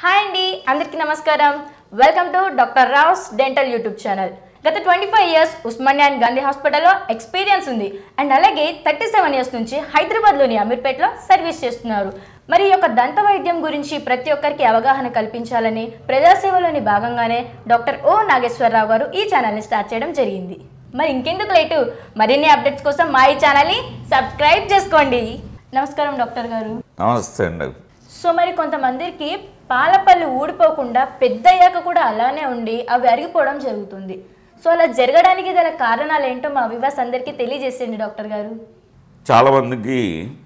hi అండి అందరికీ నమస్కారం welcome to doctor Rao's dental YouTube channel గత twenty five years Osmania and Gandhi హాస్పిటల్లో ఎక్స్పీరియన్స్ ఉంది అండ్ అలాగే థర్టీ సెవెన్ ఇయర్స్ నుంచి హైదరాబాద్లోని అమీర్పేటలో సర్వీస్ చేస్తున్నారు మరి ఈ యొక్క దంత వైద్యం గురించి ప్రతి ఒక్కరికి అవగాహన కల్పించాలని ప్రజాసేవలోని భాగంగానే డాక్టర్ ఓ నాగేశ్వరరావు గారు ఈ ఛానల్ని స్టార్ట్ చేయడం జరిగింది మరి ఇంకెందుకు లేటు మరిన్ని అప్డేట్స్ కోసం మా ఈ ఛానల్ని సబ్స్క్రైబ్ చేసుకోండి నమస్కారం డాక్టర్ గారు నమస్తే అండి సో మరి కొంతమందికి పాలపళ్ళు ఊడిపోకుండా పెద్దయ్యాక కూడా అలానే ఉండి అవి అరిగిపోవడం జరుగుతుంది సో అలా జరగడానికి గల కారణాలు ఏంటో మా వివాస్ అందరికీ తెలియజేసేయండి డాక్టర్ గారు చాలామందికి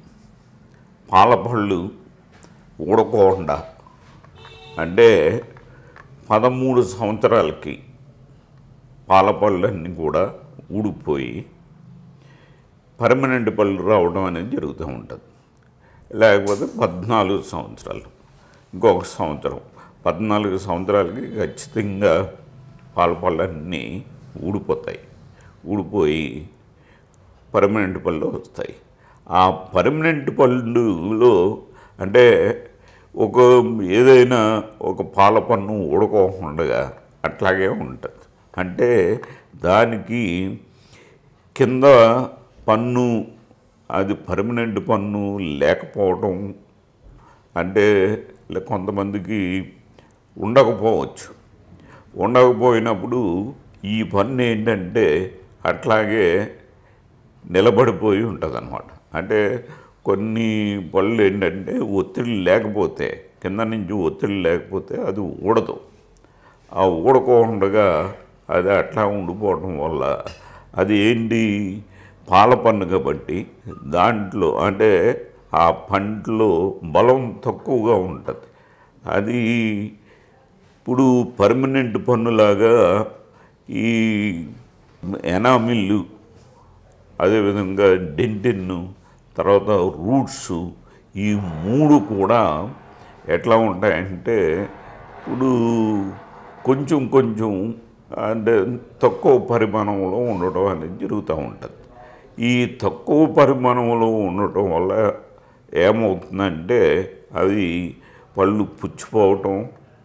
పాలపళ్ళు ఊడకోకుండా అంటే పదమూడు సంవత్సరాలకి పాలపళ్ళన్నీ కూడా ఊడిపోయి పర్మనెంట్ పళ్ళు రావడం అనేది జరుగుతూ ఉంటుంది లేకపోతే పద్నాలుగు సంవత్సరాలు ఇంకొక సంవత్సరం పద్నాలుగు సంవత్సరాలకి ఖచ్చితంగా పాలపళ్ళన్నీ ఊడిపోతాయి ఊడిపోయి పర్మనెంట్ పళ్ళు వస్తాయి ఆ పర్మనెంట్ పళ్ళులో అంటే ఒక ఏదైనా ఒక పాల పన్ను ఉడకోకుండా అట్లాగే ఉంటుంది అంటే దానికి కింద పన్ను అది పర్మనెంట్ పన్ను లేకపోవడం అంటే లే- కొంతమందికి ఉండకపోవచ్చు ఉండకపోయినప్పుడు ఈ పన్ను ఏంటంటే అట్లాగే నిలబడిపోయి ఉంటుంది అనమాట అంటే కొన్ని పళ్ళు ఏంటంటే ఒత్తిడి లేకపోతే కింద నుంచి ఒత్తిడి లేకపోతే అది ఊడదు ఆ ఊడకోకుండా అది అట్లా ఉండిపోవడం వల్ల అది ఏంటి పాల పన్ను కాబట్టి దాంట్లో అంటే ఆ పంటలో బలం తక్కువగా ఉంటుంది అది ఇప్పుడు పర్మనెంట్ పన్నులాగా ఈ ఎనామిల్లు అదేవిధంగా డెంటిన్ తర్వాత రూట్స్ ఈ మూడు కూడా ఎట్లా ఉంటాయంటే ఇప్పుడు కొంచెం కొంచెం అంటే తక్కువ పరిమాణంలో ఉండటం అనేది జరుగుతూ ఉంటుంది ఈ తక్కువ పరిమాణంలో ఉండటం వల్ల ఏమవుతుందంటే అది పళ్ళు పుచ్చిపోవటం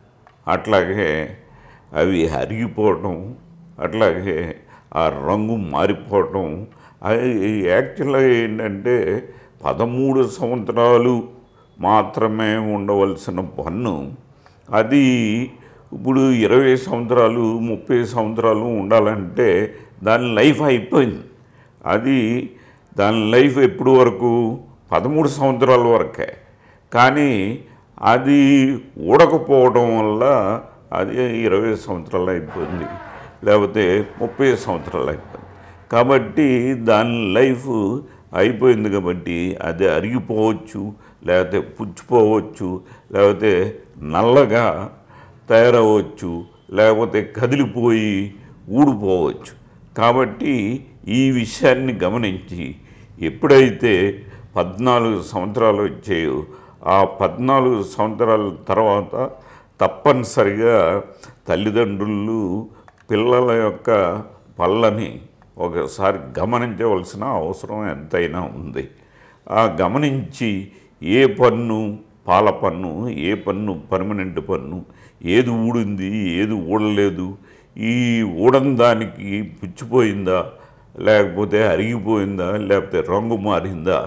అట్లాగే అవి అరిగిపోవటం అట్లాగే ఆ రంగు మారిపోవటం అది యాక్చువల్గా ఏంటంటే పదమూడు సంవత్సరాలు మాత్రమే ఉండవలసిన పన్ను అది ఇప్పుడు ఇరవై సంవత్సరాలు ముప్పై సంవత్సరాలు ఉండాలంటే దాని లైఫ్ అయిపోయింది అది దాని లైఫ్ ఎప్పుడు వరకు పదమూడు సంవత్సరాల వరకే కానీ అది ఊడకపోవడం వల్ల అది ఇరవై సంవత్సరాలు అయిపోయింది లేకపోతే ముప్పై సంవత్సరాలు అయిపోయింది కాబట్టి దాని లైఫ్ అయిపోయింది కాబట్టి అది అరిగిపోవచ్చు లేకపోతే పుచ్చిపోవచ్చు లేకపోతే నల్లగా తయారవచ్చు లేకపోతే కదిలిపోయి ఊడిపోవచ్చు కాబట్టి ఈ విషయాన్ని గమనించి ఎప్పుడైతే పద్నాలుగు సంవత్సరాలు వచ్చాయో ఆ పద్నాలుగు సంవత్సరాల తర్వాత తప్పనిసరిగా తల్లిదండ్రులు పిల్లల యొక్క పళ్ళని ఒకసారి గమనించవలసిన అవసరం ఎంతైనా ఉంది ఆ గమనించి ఏ పన్ను పాల పన్ను ఏ పన్ను పర్మనెంట్ పన్ను ఏది ఊడింది ఏది ఊడలేదు ఈ ఊడని దానికి పుచ్చిపోయిందా లేకపోతే అరిగిపోయిందా లేకపోతే రంగు మారిందా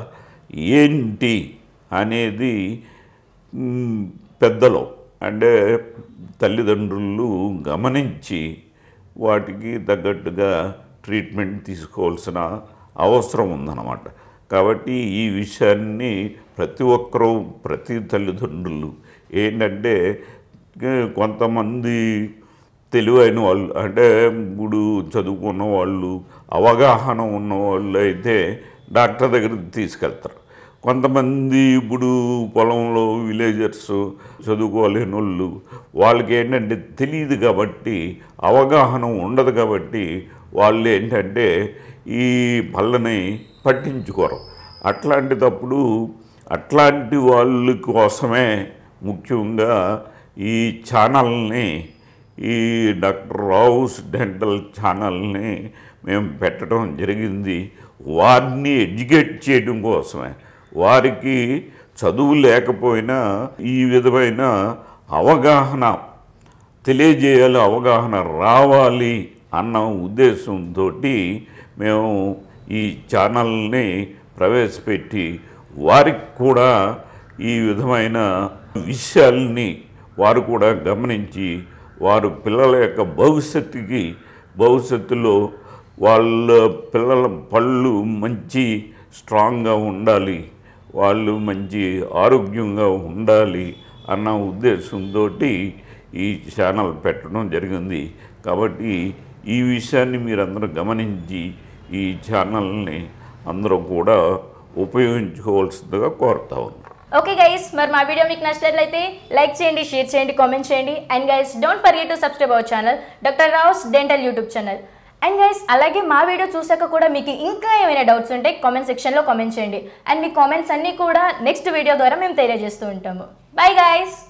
ఏంటి అనేది మ్, పెద్దలు అంటే తల్లిదండ్రులు గమనించి వాటికి తగ్గట్టుగా ట్రీట్మెంట్ తీసుకోవాల్సిన అవసరం ఉందన్నమాట కాబట్టి ఈ విషయాన్ని ప్రతి ఒక్కరూ ప్రతి తల్లిదండ్రులు ఏంటంటే ఏ, కొంతమంది తెలివైన వాళ్ళు అంటే ఇప్పుడు చదువుకున్న వాళ్ళు అవగాహన ఉన్న వాళ్ళు అయితే డాక్టర్ దగ్గరికి తీసుకెళ్తారు కొంతమంది ఇప్పుడు పొలంలో విలేజర్స్ చదువుకోలేని వాళ్ళు వాళ్ళకి ఏంటంటే తెలియదు కాబట్టి అవగాహన ఉండదు కాబట్టి వాళ్ళు ఏంటంటే ఈ పళ్ళని పట్టించుకోరు అట్లాంటిదప్పుడు అట్లాంటి వాళ్ళ కోసమే ముఖ్యంగా ఈ ఛానల్ని ఈ డాక్టర్ రావుస్ డెంటల్ ఛానల్ని మేము పెట్టడం జరిగింది వారిని ఎడ్యుకేట్ చేయడం కోసమే వారికి చదువు లేకపోయినా ఈ విధమైన అవగాహన తెలియజేయాలి అవగాహన రావాలి అన్న ఉద్దేశంతో మేము ఈ ఛానల్ని ప్రవేశపెట్టి వారికి కూడా ఈ విధమైన విషయాల్ని వారు కూడా గమనించి వారు పిల్లల యొక్క భవిష్యత్తుకి భవిష్యత్తులో వాళ్ళ పిల్లల పళ్ళు మంచి స్ట్రాంగ్గా ఉండాలి వాళ్ళు మంచి ఆరోగ్యంగా ఉండాలి అన్న ఉద్దేశంతో ఈ ఛానల్ పెట్టడం జరిగింది కాబట్టి ఈ విషయాన్ని మీరందరూ గమనించి ఈ ఛానల్ని అందరూ కూడా ఉపయోగించుకోవాల్సిందిగా కోరుతా ఉన్నాను ఓకే గైస్ మరి మా వీడియో మీకు నచ్చినట్లయితే లైక్ చేయండి షేర్ చేయండి కామెంట్ చేయండి and guys don't forget to subscribe our channel doctor Rao's dental YouTube channel and guys అలాగే మా వీడియో చూసాక కూడా మీకు ఇంకా ఏమైనా డౌట్స్ ఉంటే కామెంట్ సెక్షన్లో కామెంట్ చేయండి అండ్ మీ కామెంట్స్ అన్నీ కూడా నెక్స్ట్ వీడియో ద్వారా మేము తెలియజేస్తూ ఉంటాము బాయ్ గైస్